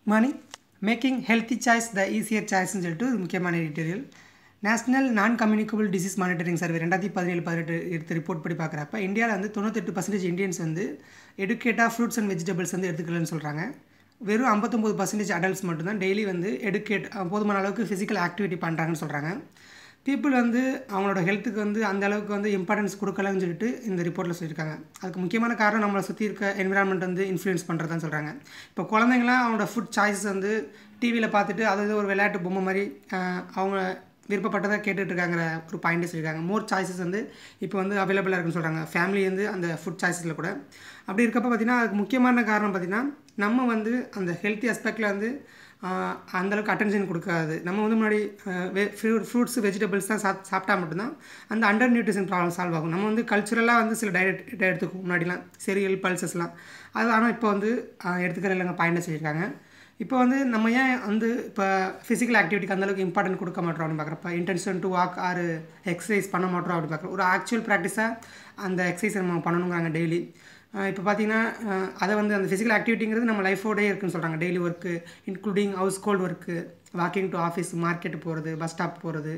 morning making healthy choice the easier சாய்ஸ்னு சொல்லிட்டு ஒரு முக்கியமான editorial national non communicable disease monitoring survey ரெண்டாயிரத்தி பதினேழு பதினெட்டு எடுத்த ரிப்போர்ட் படி பார்க்குறப்ப இந்தியாவில் வந்து தொண்ணூத்தெட்டு பர்சன்டேஜ் இந்தியன்ஸ் வந்து எடுக்கேட்டாக ஃப்ரூட்ஸ் அண்ட் வெஜிடபிள்ஸ் வந்து எடுத்துக்கலன்னு சொல்கிறாங்க வெறும் ஐம்பத்தொம்போது பர்சன்டேஜ் அடல்ட்ஸ் மட்டும்தான் டெய்லி வந்து எடுக்கேட் போதுமான அளவுக்கு ஃபிசிக்கல் ஆக்டிவிட்டி பண்ணுறாங்கன்னு சொல்கிறாங்க பீப்புள் வந்து அவங்களோட ஹெல்த்துக்கு வந்து அந்த அளவுக்கு வந்து இம்பார்ட்டன்ஸ் கொடுக்கலன்னு சொல்லிட்டு இந்த ரிப்போர்ட்டில் சொல்லியிருக்காங்க அதுக்கு முக்கியமான காரணம் நம்மளை சுற்றி இருக்க என்விரான்மெண்ட் வந்து இன்ஃப்ளூயன்ஸ் பண்ணுறதுன்னு சொல்கிறாங்க இப்போ குழந்தைங்களாம் அவங்களோட ஃபுட் சாய்ஸ் வந்து டிவியில் பார்த்துட்டு அது ஒரு விளையாட்டு பொம்மை மாதிரி அவங்க விருப்பப்பட்டதை கேட்டுட்ருக்காங்கிற ஒரு பாயிண்ட்டே சொல்லியிருக்காங்க மோர் சாய்ஸஸ் வந்து இப்போ வந்து அவைலபிளாக இருக்குன்னு சொல்கிறாங்க ஃபேமிலி வந்து அந்த ஃபுட் சாய்ஸில் கூட அப்படி இருக்கப்போ பார்த்திங்கன்னா அதுக்கு முக்கியமான காரணம் பார்த்திங்கன்னா நம்ம வந்து அந்த ஹெல்த்தி அஸ்பெக்டில் வந்து அந்தளவுக்கு அட்டென்ஷன் கொடுக்காது நம்ம வந்து முன்னாடி ஃப்ரூட்ஸ் வெஜிடபிள்ஸ் தான் சாப் சாப்பிட்டா மட்டும்தான் அந்த அண்டர் நியூட்ரிஷன் ப்ராப்ளம் சால்வ் ஆகும் நம்ம வந்து கல்ச்சுரலாக வந்து சில டயட் எடுத்துக்கும் முன்னாடிலாம் செரியல் பல்சஸ்லாம் அது ஆனால் இப்போ வந்து எடுத்துக்கிற இல்லைங்க பாயிண்ட் சொல்லியிருக்காங்க இப்போ வந்து நம்ம ஏன் வந்து இப்போ ஃபிசிக்கல் ஆக்டிவிட்டிக்கு அந்தளவுக்கு இம்பார்ட்டன்ட் கொடுக்க மாட்டோம் அப்படின்னு பார்க்குறப்ப intention to walk or exercise பண்ண மாட்டோம் அப்படின்னு பார்க்குறோம் ஒரு ஆக்சுவல் ப்ராக்டிஸாக அந்த எக்ஸசைஸ் நம்ம பண்ணணுங்கிறாங்க டெய்லி இப்போ பார்த்தீங்கன்னா அதை வந்து அந்த ஃபிசிக்கல் ஆக்டிவிட்டிங்கிறது நம்ம லைஃபோடே இருக்குன்னு சொல்கிறாங்க daily work including household work walking to office market போகிறது பஸ் ஸ்டாப் போகிறது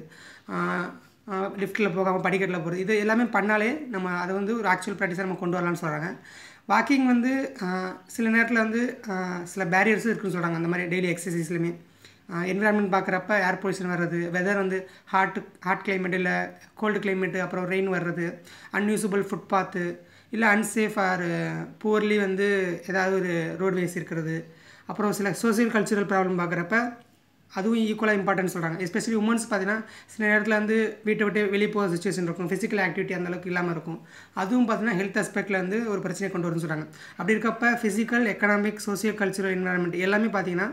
லிஃப்ட்டில் போகாமல் படிக்கட்டில் போகிறது இது எல்லாமே பண்ணாலே நம்ம அதை வந்து ஒரு ஆக்சுவல் ப்ராக்டிஸாக நம்ம கொண்டு வரலாம்னு சொல்கிறாங்க வாக்கிங் வந்து சில நேரத்தில் வந்து சில பேரியர்ஸும் இருக்குன்னு சொல்கிறாங்க அந்த மாதிரி டெய்லி எக்ஸசைஸ்லையுமே என்விரான்மெண்ட் பார்க்குறப்ப ஏர் பொல்யூஷன் வர்றது வெதர் வந்து ஹாட் ஹாட் கிளைமேட் இல்லை கோல்டு கிளைமேட்டு அப்புறம் ரெயின் வர்றது அன்யூசபிள் ஃபுட்பாத்து இல்லை அன்சேஃப் ஆர் புவர்லி வந்து ஏதாவது ஒரு ரோட்வேஸ் இருக்கிறது அப்புறம் சில சோசியல் கல்ச்சுரல் ப்ராப்ளம் பார்க்குறப்ப அதுவும் ஈக்குவலாக இம்பார்ட்டன்ட் சொல்கிறாங்க எஸ்பெஷலி உமன்ஸ் பார்த்தீங்கன்னா சில நேரத்தில் வந்து வீட்டை விட்டு வெளியே போகிற சுச்சுவேஷன் இருக்கும் ஃபிசிக்கல் ஆக்டிவிட்டி அந்தளவுக்கு இல்லாமல் இருக்கும் அதுவும் பார்த்தீங்கன்னா ஹெல்த் அஸ்பெக்டில் வந்து ஒரு பிரச்சனை கொண்டு வரும்னு சொல்கிறாங்க அப்படி இருக்கப்ப physical economic social cultural environment எல்லாமே பார்த்தீங்கன்னா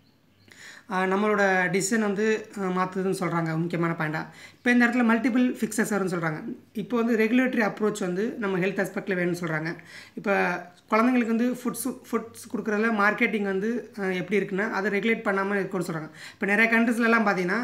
நம்மளோட டிசிஷன் வந்து மாற்றுதுன்னு சொல்கிறாங்க முக்கியமான பாயிண்டாக இப்போ இந்த இடத்துல மல்டிபிள் ஃபிக்ஸஸ் வரும்னு சொல்கிறாங்க இப்போ வந்து ரெகுலேட்டரி அப்ரோச் வந்து நம்ம ஹெல்த் அஸ்பெக்டில் வேணும்னு சொல்கிறாங்க இப்போ குழந்தைங்களுக்கு வந்து ஃபுட்ஸ் ஃபுட்ஸ் கொடுக்குறதுல மார்க்கெட்டிங் வந்து எப்படி இருக்குன்னா அதை ரெகுலேட் பண்ணாமல் இருக்குன்னு சொல்கிறாங்க இப்போ நிறைய கண்ட்ரிஸ்லலாம் பார்த்தீங்கன்னா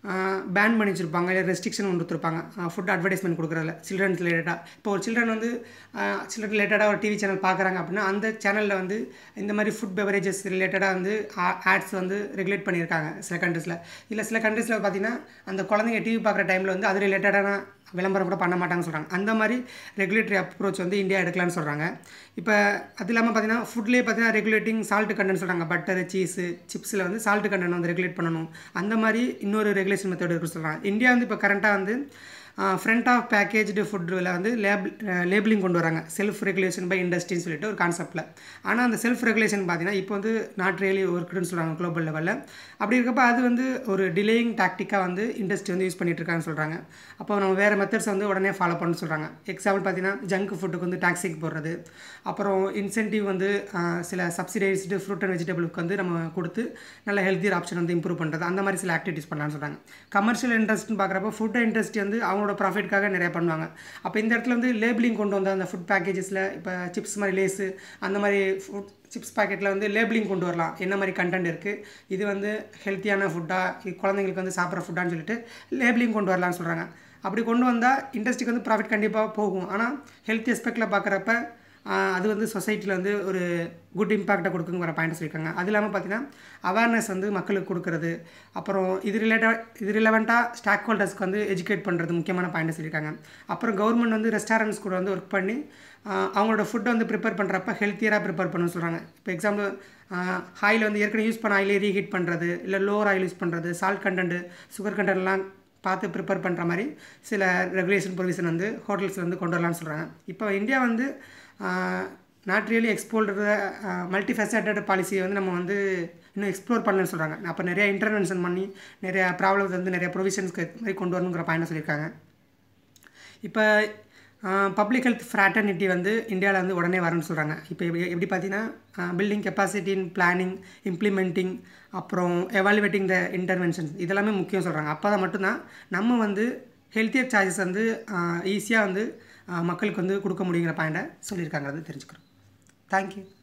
பேன் பண்ணி வச்சுருப்பாங்க இல்லை ரெஸ்ட்ரிக்ஷன் கொண்டு கொடுத்துருப்பாங்க ஃபுட் அட்வர்டைஸ்மெண்ட் கொடுக்குறதுல சில்ட்ரன்ஸ் ரிலேட்டடாக இப்போ ஒரு சில்ட்ரன் வந்து சில்ட்ரன் ரிலேட்டடாக ஒரு டிவி சேனல் பார்க்குறாங்க அப்படின்னா அந்த சேனலில் வந்து இந்த மாதிரி ஃபுட் பெவரேஜஸ் ரிலேட்டடாக வந்து ஆட்ஸ் வந்து ரெகுலேட் பண்ணியிருக்காங்க சில கண்ட்ரிஸில் இல்லை சில கண்ட்ரிஸில் பார்த்தீங்கன்னா அந்த குழந்தைங்க டிவி பார்க்குற டைமில் வந்து அது ரிலேட்டடான விளம்பரம் கூட பண்ண மாட்டாங்கன்னு சொல்கிறாங்க அந்த மாதிரி ரெகுலேட்டரி அப்ரோச் வந்து இந்தியா எடுக்கலாம்னு சொல்கிறாங்க இப்போ அது இல்லாமல் பார்த்தீங்கன்னா ஃபுட்லேயே பார்த்தீங்கன்னா ரெகுலேட்டிங் சால்ட் கண்டென்ட் சொல்கிறாங்க பட்டர் சீஸு சிப்ஸில் வந்து சால்ட் கண்டென்ட் வந்து ரெகுலேட் பண்ணணும் அந்த மாதிரி இன்னொரு ரெகுலேஷன் மெத்தட் இருக்குன்னு சொல்கிறாங்க இந்தியா வந்து இப்போ கரண்ட்டாக வந்து ஃப்ரண்ட் ஆஃப் பேக்கேஜ்டு ஃபுட்டில் வந்து லேபிள் லேபிளிங் கொண்டு வராங்க செல்ஃப் ரெகுலேஷன் பை இண்டஸ்ட்ரின்னு சொல்லிட்டு ஒரு கான்செப்ட்டில் ஆனால் அந்த செல்ஃப் ரெகுலேஷன் பார்த்தீங்கன்னா இப்போ வந்து நாட் ரியலி ஒர்க்குன்னு சொல்கிறாங்க குளோபல் லெவலில் அப்படி இருக்கப்போ அது வந்து ஒரு டிலேயிங் டாக்டிக்காக வந்து இண்டஸ்ட்ரி வந்து யூஸ் பண்ணிட்டு இருக்காங்கன்னு சொல்கிறாங்க அப்போ நம்ம வேறு மெத்தட்ஸ் வந்து உடனே ஃபாலோ பண்ண சொல்கிறாங்க எக்ஸாம்பிள் பார்த்தீங்கன்னா ஜங்க் ஃபுட்டுக்கு வந்து டாக்ஸிக் போடுறது அப்புறம் இன்சென்டிவ் வந்து சில சப்சிடைஸ்டு ஃப்ரூட் அண்ட் வெஜிடபிளுக்கு வந்து நம்ம கொடுத்து நல்ல ஹெல்த்தியர் ஆப்ஷன் வந்து இம்ப்ரூவ் பண்ணுறது அந்த மாதிரி சில ஆக்டிவிட்டிஸ் பண்ணலாம்னு சொல்கிறாங்க கமர்ஷியல் இன்ட்ரெஸ்ட்னு பார்க்குறப்ப ஃபுட் இண்டஸ்ட்ரி வந்து அவங்களோட ப்ராஃபிட்காக நிறையா பண்ணுவாங்க அப்போ இந்த இடத்துல வந்து லேபிளிங் கொண்டு வந்த அந்த ஃபுட் பேக்கேஜஸில் இப்போ சிப்ஸ் மாதிரி லேஸு அந்த மாதிரி ஃபுட் சிப்ஸ் பாக்கெட்டில் வந்து லேபிளிங் கொண்டு வரலாம் என்ன மாதிரி கண்டென்ட் இருக்குது இது வந்து ஹெல்த்தியான ஃபுட்டாக இது குழந்தைங்களுக்கு வந்து சாப்பிட்ற ஃபுட்டான்னு சொல்லிட்டு லேபிளிங் கொண்டு வரலாம்னு சொல்கிறாங்க அப்படி கொண்டு வந்தால் இண்டஸ்ட்ரிக்கு வந்து ப்ராஃபிட் கண்டிப்பாக போகும் ஆனால் ஹெல்த் எஸ்பெக்டில் பார்க்குறப்ப அது வந்து சொசைட்டியில் வந்து ஒரு குட் இம்பாக்டை கொடுக்குங்கிற பாயிண்ட் சொல்லியிருக்காங்க அது இல்லாமல் பார்த்தீங்கன்னா அவேர்னஸ் வந்து மக்களுக்கு கொடுக்குறது அப்புறம் இது ரிலேட்டட் இது ரிலவெண்ட்டாக ஸ்டாக் ஹோல்டர்ஸ்க்கு வந்து எஜுகேட் பண்ணுறது முக்கியமான பாயிண்ட் சொல்லியிருக்காங்க அப்புறம் கவர்மெண்ட் வந்து ரெஸ்டாரண்ட்ஸ் கூட வந்து ஒர்க் பண்ணி அவங்களோட ஃபுட்டை வந்து ப்ரிப்பேர் பண்ணுறப்ப ஹெல்த்தியராக ப்ரிப்பேர் பண்ணணும்னு சொல்கிறாங்க இப்போ எக்ஸாம்பிள் ஆயில் வந்து ஏற்கனவே யூஸ் பண்ண ஆயிலே ரீஹீட் பண்ணுறது இல்லை லோவர் ஆயில் யூஸ் பண்ணுறது சால்ட் கண்டென்ட்டு சுகர் கண்டென்ட்லாம் பார்த்து ப்ரிப்பேர் பண்ணுற மாதிரி சில ரெகுலேஷன் ப்ரொவிஷன் வந்து ஹோட்டல்ஸில் வந்து கொண்டு வரலாம்னு சொல்கிறாங்க இப்போ இந்தியா வந்து not really explored multi faceted பாலிசியை வந்து நம்ம வந்து இன்னும் எக்ஸ்ப்ளோர் பண்ணலன்னு சொல்கிறாங்க அப்போ நிறையா இன்டர்வென்ஷன் பண்ணி நிறையா ப்ராப்ளம்ஸ் வந்து நிறையா ப்ரொவிஷன்ஸ்க்கு மாதிரி கொண்டு வரணுங்கிற பாயிண்ட் சொல்லியிருக்காங்க இப்போ பப்ளிக் ஹெல்த் ஃப்ராட்டர்னிட்டி வந்து இந்தியாவில் வந்து உடனே வரணும்னு சொல்கிறாங்க இப்போ எப்படி எப்படி பார்த்தீங்கன்னா building capacity in planning implementing அப்புறம் எவாலுவேட்டிங் த இன்டர்வென்ஷன்ஸ் இதெல்லாமே முக்கியம் சொல்கிறாங்க அப்போ தான் மட்டும்தான் நம்ம வந்து ஹெல்த்தியர் சாய்ஸஸ் வந்து ஈஸியாக வந்து மக்களுக்கு வந்து கொடுக்க முடியுங்கிற பாயிண்ட்டை சொல்லியிருக்காங்க அது தெரிஞ்சுக்கிறோம் தேங்க்யூ